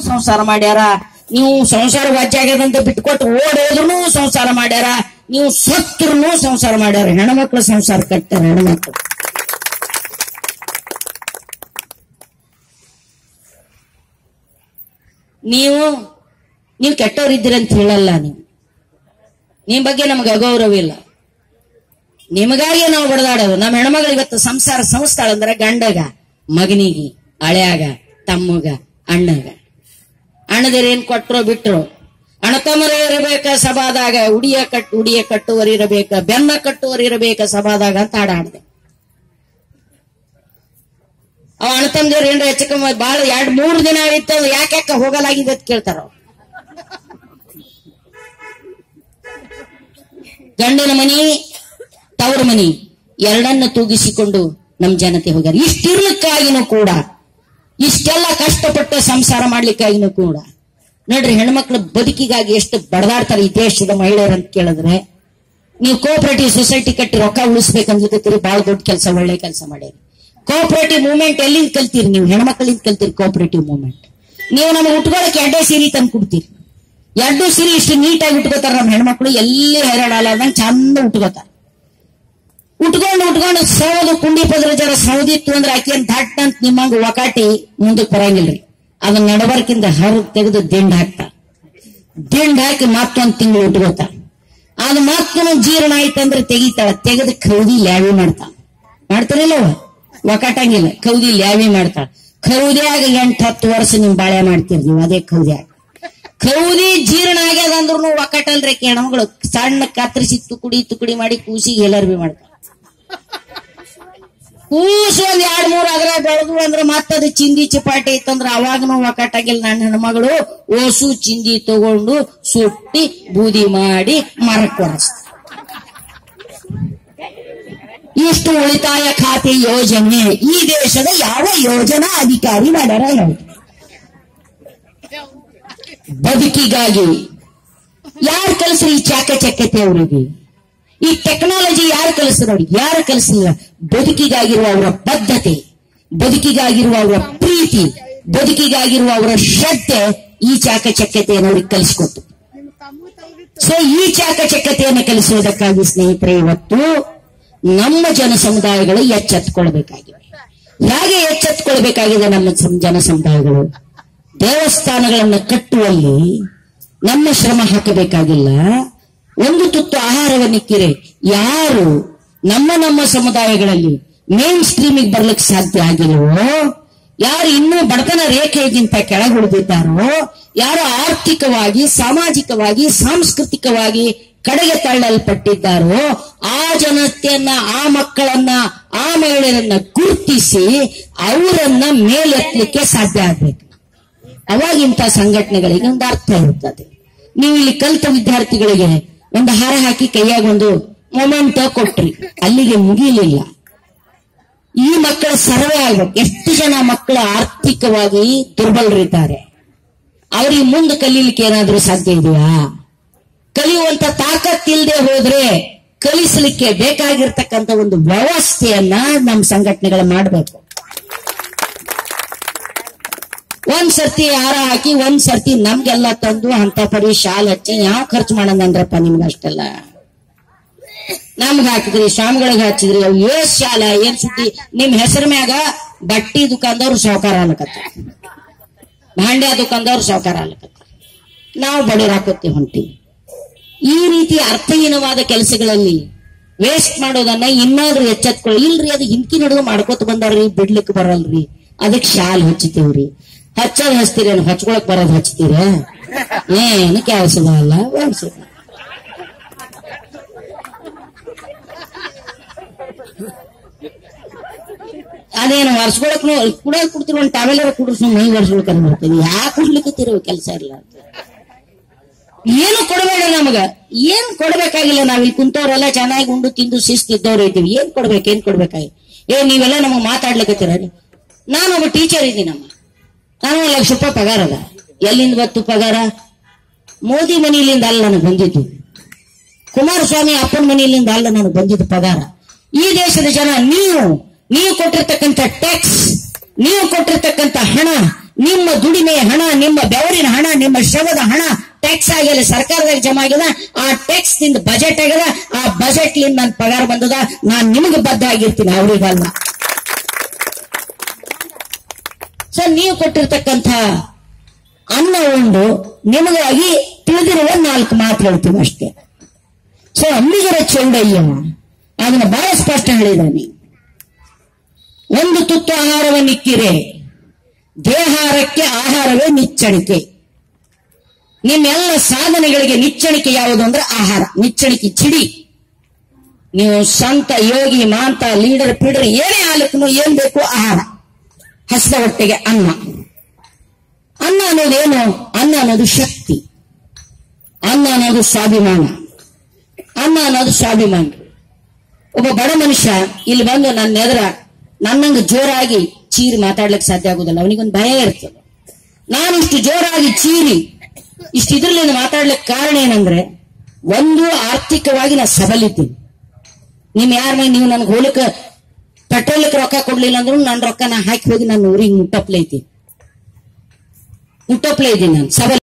ಸಂಸಾರ ಮಾಡ್ಯಾರ ನೀವು ಸಂಸಾರ ವಾಜ್ಯ ಆಗ್ಯದಂತ ಬಿಟ್ಕೊಟ್ಟು ಓಡ್ ಹೋದ್ರು ಸಂಸಾರ ಮಾಡ್ಯಾರ ನೀವು ಸತ್ರು ಸಂಸಾರ ಮಾಡ್ಯಾರ ಹೆಣ್ಮಕ್ಳು ಸಂಸಾರ ಕಟ್ಟಾರ ಹೆಣ್ಮಕ್ಳು ನೀವು ನೀವು ಕೆಟ್ಟವರಿದ್ದೀರಿ ಅಂತ ಹೇಳಲ್ಲ ನೀವು ನಿಮ್ ಬಗ್ಗೆ ನಮ್ಗೆ ಅಗೌರವ ಇಲ್ಲ ನಿಮಗಾಗಿ ನಾವು ಬಡದಾಡೋದು ನಮ್ಮ ಹೆಣ್ಮಗಳು ಇವತ್ತು ಸಂಸಾರ ಸಂಸ್ಥಾಳ ಅಂದ್ರೆ ಗಂಡಗ ಮಗನಿಗೆ ಅಳ್ಯಾಗ ತಮ್ಮಗ ಅಣ್ಣಗ ಅಣ್ಣದಿರ ಏನ್ ಕೊಟ್ರೋ ಬಿಟ್ರು ಅಣ್ಣ ತಮ್ಮರೇ ಇರಬೇಕ ಸಭಾದಾಗ ಉಡಿಯ ಕಟ್ ಉಡಿಯ ಕಟ್ಟುವರಿ ಇರಬೇಕ ಬೆನ್ನ ಕಟ್ಟುವರಿ ಇರಬೇಕ ಸಭಾದಾಗ ಅಂತ ಹಾಡ ಹಾಡ್ದೆ ಅವ ಅಣ್ಣ ತಮ್ಮದೇವ್ರು ಏನ್ರ ಹೆಚ್ಚು ಕಮ್ಮಿ ಬಾಳ ಎರಡ್ ಮೂರ್ ದಿನ ಆಗಿತ್ತು ಯಾಕೆ ಯಾಕೆ ಹೋಗಲಾಗಿದೆ ಅಂತ ಕೇಳ್ತಾರ ಅವ್ರು. ಗಂಡನ ಮನಿ ತವರ ಮನಿ ಎರಡನ್ನ ತೂಗಿಸಿಕೊಂಡು ನಮ್ ಜನತೆ ಹೋಗ್ಯಾರ ಇಷ್ಟಿರ್ಲಿಕ್ಕಾಗಿನೂ ಕೂಡ ಇಷ್ಟೆಲ್ಲ ಕಷ್ಟಪಟ್ಟ ಸಂಸಾರ ಮಾಡ್ಲಿಕ್ಕಾಗಿನೂ ಕೂಡ ನೋಡ್ರಿ ಹೆಣ್ಮಕ್ಳ ಬದುಕಿಗಾಗಿ ಎಷ್ಟು ಬಡದಾಡ್ತಾರೆ ಈ ದೇಶದ ಮಹಿಳೆಯರು ಅಂತ ಕೇಳಿದ್ರೆ ನೀವು ಕೋಆಪರೇಟಿವ್ ಸೊಸೈಟಿ ಕಟ್ಟಿ ರೊಕ್ಕ ಉಳಿಸ್ಬೇಕಂದ್ರೆ ಬಹಳ ದೊಡ್ಡ ಕೆಲಸ ಒಳ್ಳೆ ಕೆಲಸ ಮಾಡ್ಯಾರಿ ಕೋಆಪರೇಟಿವ್ ಮೂವ್ಮೆಂಟ್ ಎಲ್ಲಿಂದ ಕಲ್ತೀರಿ ನೀವು ಹೆಣ್ಮಕ್ಳಿಂದ ಕಲ್ತೀರಿ ಕೋಆಪರೇಟಿವ್ ಮೂವ್ಮೆಂಟ್ ನೀವು ನಮಗೆ ಉಟ್ಕೊಳಕ್ಕೆ ಎರಡೇ ಸೀರೆ ತಂದು ಕೊಡ್ತೀರಿ ಎರಡು ಸೀರೆ ಇಷ್ಟು ನೀಟಾಗಿ ಉಟ್ಕೋತಾರ ನಮ್ಮ ಹೆಣ್ಮಕ್ಳು ಎಲ್ಲಿ ಹೈರಾಡಾಲಾರ್ದಂಗ್ ಚಂದ ಉಟ್ಕೋತಾರ ಉಟ್ಕೊಂಡು ಉಟ್ಕೊಂಡು ಸೌದು ಕುಂಡಿ ಪದ್ರ ಜರ ಸೌದಿತ್ತು ಅಂದ್ರೆ ಆಕಿ ಅಂತ ದಟ್ ಅಂತ ನಿಮ್ಮಂಗ ಒಕಾಟಿ ಮುಂದಕ್ಕೆ ಬರಂಗಿಲ್ರಿ ಅದನ್ನ ನಡಬರ್ಕಿಂದ ಹರಿದ್ ತೆಗೆದು ದಿಂಡ್ ಹಾಕ್ತಾರ ದಿಂಡ್ ಹಾಕಿ ಮತ್ತೊಂದ್ ತಿಂಗಳು ಉಟ್ಕೋತಾರ ಅದು ಮತ್ತೊಂದು ಜೀರ್ಣ ಆಯ್ತಂದ್ರೆ ತೆಗಿತಾಳ ತೆಗೆದು ಕೌದಿ ಲ್ಯಾವಿ ಮಾಡ್ತಾಳ ಮಾಡ್ತಾರಿಲ್ಲ ಅವ? ಒಕಾಟಂಗಿಲ್ಲ ಕೌದಿ ಲ್ಯಾವಿ ಮಾಡ್ತಾಳ ಕೌದ್ಯಾಗ ಎಂಟ್ ಹತ್ತು ವರ್ಷ ನಿಮ್ ಬಾಳೆ ಮಾಡ್ತೀರಿ ನೀವು ಅದೇ ಕೌದ್ಯಾಗ ಕೌದಿ ಜೀರ್ಣ ಆಗ್ಯದ ಅಂದ್ರೂ ಒಕ್ಕಟಲ್ರಿ ಹೆಣ್ಮಗಳು ಸಣ್ಣ ಕತ್ತರಿಸಿ ತುಕುಡಿ ತುಕುಡಿ ಮಾಡಿ ಕೂಸಿಗೆ ಎಲ್ಲಾರು ಮಾಡ್ತಾರ ಕೂಸು ಒಂದ್ ಎರಡ್ ಮೂರ್ ಅದ್ರ ಬೆಳೆದು ಅಂದ್ರೆ ಮತ್ತದ ಚಿಂದಿ ಚಿಪಾಟಿ ಇತ್ತಂದ್ರ ಅವಾಗನು ಒಕ್ಕಟಾಗಿಲ್ಲ ನನ್ನ ಹೆಣ್ಮಗಳು ಓಸು ಚಿಂದಿ ತಗೊಂಡು ಸುಟ್ಟಿ ಬೂದಿ ಮಾಡಿ ಮರಕ್ ಒರೆಸ್ತಾರ ಇಷ್ಟು ಉಳಿತಾಯ ಖಾತೆ ಯೋಜನೆ ಈ ದೇಶದ ಯಾವ ಯೋಜನಾ ಅಧಿಕಾರಿ ಮಾಡ್ಯಾರ ಹೇಳಿ ಬದುಕಿಗಾಗಿ ಯಾರು ಕಲಿಸ್ರಿ ಈ ಚಾಕಚಕ್ಯತೆ ಅವರಿಗೆ ಈ ಟೆಕ್ನಾಲಜಿ ಯಾರು ಕಲಿಸ್ರು ಅವ್ರಿಗೆ ಯಾರು ಕಲಿಸಲಿಲ್ಲ ಬದುಕಿಗಾಗಿರುವ ಅವರ ಬದ್ಧತೆ ಬದುಕಿಗಾಗಿರುವ ಅವರ ಪ್ರೀತಿ ಬದುಕಿಗಾಗಿರುವ ಅವರ ಶ್ರದ್ಧೆ ಈ ಚಾಕಚಕ್ಯತೆಯನ್ನು ಅವ್ರಿಗೆ ಕಲಿಸ್ಕೊಟ್ಟು ಸೊ ಈ ಚಾಕಚಕ್ಯತೆಯನ್ನು ಕಲಿಸುವುದಕ್ಕಾಗಿ ಸ್ನೇಹಿತರೆ ಇವತ್ತು ನಮ್ಮ ಜನ ಸಮುದಾಯಗಳು ಎಚ್ಚೆತ್ತುಕೊಳ್ಬೇಕಾಗಿವೆ ಹೇಗೆ ಎಚ್ಚೆತ್ತುಕೊಳ್ಬೇಕಾಗಿದೆ ನಮ್ಮ ಸಂ- ಜನ ಸಮುದಾಯಗಳು ದೇವಸ್ಥಾನಗಳನ್ನು ಕಟ್ಟುವಲ್ಲಿ ನಮ್ಮ ಶ್ರಮ ಹಾಕಬೇಕಾಗಿಲ್ಲ ಒಂದು ತುತ್ತು ಆಹಾರವನ್ನಿಕ್ಕಿರೆ ಯಾರು ನಮ್ಮ ನಮ್ಮ ಸಮುದಾಯಗಳಲ್ಲಿ ಮೇನ್ ಸ್ಟ್ರೀಮಿಗೆ ಬರ್ಲಿಕ್ಕೆ ಸಾಧ್ಯ ಆಗಿಲ್ವೋ ಯಾರು ಇನ್ನೂ ಬಡತನ ರೇಖೆಗಿಂತ ಕೆಳಗುಳಿದಿದ್ದಾರೋ ಯಾರು ಆರ್ಥಿಕವಾಗಿ ಸಾಮಾಜಿಕವಾಗಿ ಸಾಂಸ್ಕೃತಿಕವಾಗಿ ಕಡೆಗೆ ತಳ್ಳಲ್ಪಟ್ಟಿದ್ದಾರೋ ಆ ಜನತೆಯನ್ನ ಆ ಮಕ್ಕಳನ್ನ ಆ ಮಹಿಳೆಯರನ್ನ ಗುರುತಿಸಿ ಅವರನ್ನ ಮೇಲೆತ್ತಲಿಕ್ಕೆ ಸಾಧ್ಯ ಆಗ್ಬೇಕು ಅವಾಗ ಇಂಥ ಸಂಘಟನೆಗಳಿಗೆ ಒಂದು ಅರ್ಥ ಇರುತ್ತದೆ ನೀವು ಇಲ್ಲಿ ಕಲಿತ ವಿದ್ಯಾರ್ಥಿಗಳಿಗೆ ಒಂದು ಹಾರ ಹಾಕಿ ಕೈಯಾಗ ಒಂದು ಮೊಮೆಂಟ್ ಕೊಟ್ರಿ ಅಲ್ಲಿಗೆ ಮುಗಿಲಿಲ್ಲ ಈ ಮಕ್ಕಳ ಸರ್ವೆ ಆಗ್ಬೇಕು ಎಷ್ಟು ಜನ ಮಕ್ಕಳು ಆರ್ಥಿಕವಾಗಿ ದುರ್ಬಲರಿದ್ದಾರೆ ಅವ್ರಿಗೆ ಮುಂದೆ ಕಲೀಲಿಕ್ಕೆ ಏನಾದ್ರೂ ಸಾಧ್ಯ ಇದೆಯಾ ಕಲಿಯುವಂತ ತಾಕತ್ತಿಲ್ಲದೆ ಹೋದ್ರೆ ಕಲಿಸಲಿಕ್ಕೆ ಬೇಕಾಗಿರ್ತಕ್ಕಂಥ ಒಂದು ವ್ಯವಸ್ಥೆಯನ್ನ ನಮ್ಮ ಸಂಘಟನೆಗಳು ಮಾಡಬೇಕು ಒಂದ್ ಸರ್ತಿ ಹಾರ ಹಾಕಿ ಒಂದ್ ಸರ್ತಿ ನಮ್ಗೆಲ್ಲ ತಂದು ಅಂತ ಪರಿ ಶಾಲ್ ಹಚ್ಚಿ ಯಾವ ಖರ್ಚು ಮಾಡೋಣಂದ್ರಪ್ಪ ನಿಮ್ಗೆ ಅಷ್ಟೆಲ್ಲ ನಮ್ಗ್ ಹಾಕಿದ್ರಿ ಸ್ವಾಮಿಗಳಿಗೆ ಹಚ್ಚಿದ್ರಿ ಅವ್ ಏಸ್ ಶಾಲ ಏನ್ ಸುದ್ದಿ ನಿಮ್ ಹೆಸರ ಮ್ಯಾಗ ಬಟ್ಟಿ ದುಕಾನ್ದವ್ರು ಸಾವುಕಾರ ಅನ್ಕತ್ತ ಭಾಂಡ್ಯ ದುಕಾನ್ದವ್ರು ಸಾವುಕಾರ ಅನ್ಕತ್ತ ನಾವು ಬಡವ್ರು ಹಾಕೋತೀವಿ ಹೊಂಟಿವಿ ಈ ರೀತಿ ಅರ್ಥಹೀನವಾದ ಕೆಲಸಗಳಲ್ಲಿ ವೇಸ್ಟ್ ಮಾಡೋದನ್ನ ಇನ್ನಾದ್ರೂ ಎಚ್ಚೆತ್ಕೊಳ್ಳಿ ಇಲ್ರಿ ಅದು ಹಿಂದ್ಕಿ ನಡುವೆ ಮಾಡ್ಕೋತ ಬಂದಾರ್ರಿ ಬಿಡ್ಲಿಕ್ಕೆ ಬರಲ್ರಿ ಅದಕ್ಕೆ ಶಾಲ್ ಹಚ್ಚಿತೀವ್ರಿ ಹಚ್ಚೋದ್ ಹಚ್ತೀರೇನು ಹಚ್ಕೊಳಕ್ ಬರೋದ್ ಹಚ್ತೀರ ಏನು ಕೆಲಸ ಅಲ್ಲ ವ್ಯವಸ್ಥೆ ಅದೇನು ವರ್ಷಕೊಳಕ್ ಕುಡಿಯೋಕ್ ಕುಡ್ತಿರೋ ಒಂದು ಟವೆಲರ ಕುಡಿಸ್ ಮೈ ವರ್ಷಕೊಳಕ್ ಅಂತ ಮಾಡ್ತೀವಿ ಯಾಕೆ ಕುಡ್ಲಿಕ್ಕತ್ತೀರೋ ಕೆಲಸ ಇಲ್ಲ ಅಂತ ಏನು ಕೊಡಬೇಡ ನಮಗ ಏನ್ ಕೊಡ್ಬೇಕಾಗಿಲ್ಲ ನಾವ್ ಇಲ್ಲಿ ಕುಂತವ್ರೆಲ್ಲ ಚೆನ್ನಾಗಿ ಉಂಡು ತಿಂದು ಶಿಸ್ತಿದ್ದವ್ರು ಇದ್ದೀವಿ ಏನ್ ಕೊಡ್ಬೇಕು ಏನ್ ಕೊಡ್ಬೇಕಾಗಿ ಏ ನೀವೆಲ್ಲ ನಮಗ್ ಮಾತಾಡ್ಲಿಕ್ಕತ್ತೀರ ನಾನು ಒಬ್ಬ ಟೀಚರ್ ಇದ್ದೀನಮ್ಮ ನಾನು ಒಂದು ಲಕ್ಷ ರೂಪಾಯಿ ಪಗಾರ ಅದ ಎಲ್ಲಿಂದ ಬತ್ತು ಪಗಾರ ಮೋದಿ ಮನೆಯಿಂದ ಅಲ್ಲ ನನಗೆ ಬಂದಿದ್ದು ಕುಮಾರಸ್ವಾಮಿ ಅಪ್ಪನ ಮನೆಯಿಂದ ಅಲ್ಲ ನನಗೆ ಬಂದಿದ್ದು ಪಗಾರ ಈ ದೇಶದ ಜನ ನೀವು ನೀವು ಕೊಟ್ಟಿರ್ತಕ್ಕಂಥ ಟ್ಯಾಕ್ಸ್ ನೀವು ಕೊಟ್ಟಿರ್ತಕ್ಕಂಥ ಹಣ ನಿಮ್ಮ ದುಡಿಮೆಯ ಹಣ ನಿಮ್ಮ ಬೆವರಿನ ಹಣ ನಿಮ್ಮ ಶ್ರಮದ ಹಣ ಟ್ಯಾಕ್ಸ್ ಆಗ್ಯದ ಸರ್ಕಾರದಾಗ ಜಮಾ ಆಗ್ಯದ ಆ ಟ್ಯಾಕ್ಸ್ ನಿಂದ ಬಜೆಟ್ ಆಗ್ಯದ ಆ ಬಜೆಟ್ ಲಿಂದ ನನ್ ಪಗಾರ ಬಂದದ ನಾನ್ ನಿಮಗೆ ಬದ್ಧ ಆಗಿರ್ತೀನಿ ಅವ್ರಿಗಲ್ಲ ಸೊ ನೀವು ಕೊಟ್ಟಿರ್ತಕ್ಕಂಥ ಅನ್ನ ಉಂಡು ನಿಮಗಾಗಿ ತಿಳಿದಿರುವ ನಾಲ್ಕು ಮಾತು ಹೇಳ್ತೀವಿ ಅಷ್ಟೇ ಸೊ ಅಂಬಿಗರ ಚೌಡಯ್ಯ ಅದನ್ನ ಬಹಳ ಸ್ಪಷ್ಟ ಹೇಳಿದಾನೆ ಒಂದು ತುತ್ತು ಆಹಾರವನ್ನಿಕ್ಕಿರೆ ದೇಹಾರಕ್ಕೆ ಆಹಾರವೇ ನಿಚ್ಚಣಿಕೆ ನಿಮ್ಮೆಲ್ಲ ಸಾಧನೆಗಳಿಗೆ ನಿಚ್ಚಣಿಕೆ ಯಾವುದು ಅಂದ್ರೆ ಆಹಾರ ನಿಚ್ಚಣಿಕೆ ಚಿಡಿ ನೀವು ಸಂತ ಯೋಗಿ ಮಾಂತ ಲೀಡರ್ ಪೀಡರ್ ಏನೇ ಆಲಕ್ಕೂ ಏನ್ ಬೇಕು ಆಹಾರ ಹಸಿದ ಹೊಟ್ಟೆಗೆ ಅನ್ನ ಅನ್ನ ಅನ್ನೋದೇನು ಅನ್ನ ಅನ್ನೋದು ಶಕ್ತಿ ಅನ್ನ ಅನ್ನೋದು ಸ್ವಾಭಿಮಾನ ಅನ್ನ ಅನ್ನೋದು ಸ್ವಾಭಿಮಾನ ಒಬ್ಬ ಬಡ ಮನುಷ್ಯ ಇಲ್ಲಿ ಬಂದು ನನ್ನ ಎದುರ ನನ್ನಂಗ ಜೋರಾಗಿ ಚೀರಿ ಮಾತಾಡ್ಲಿಕ್ಕೆ ಸಾಧ್ಯ ಆಗುದಿಲ್ಲ ಅವನಿಗೊಂದು ಭಯ ಇರ್ತದೆ ನಾನು ಇಷ್ಟು ಜೋರಾಗಿ ಚೀರಿ ಇಷ್ಟು ಇದ್ರಲ್ಲಿ ಮಾತಾಡ್ಲಿಕ್ಕೆ ಕಾರಣ ಏನಂದ್ರೆ ಒಂದು ಆರ್ಥಿಕವಾಗಿ ನಾನು ಸಬಲಿದ್ದೀನಿ ನಿಮ್ ಯಾರ ಮೇಲೆ ನೀವು ನನಗೆ ಹೋಲಕ್ಕೆ ಪೆಟ್ರೋಲ್ಗೆ ರೊಕ್ಕ ಕೊಡ್ಲಿಲ್ಲ ಅಂದ್ರೂ ನನ್ನ ರೊಕ್ಕ ನಾ ಹಾಕಿ ಹೋಗಿ ನನ್ನ ಊರಿಗೆ ಮುಟ್ಟಪ್ಲೆ ಐತಿ ಮುಟ್ಟಪ್ಲೆ ಇದ್ದೀನಿ ನಾನು ಸಬಲ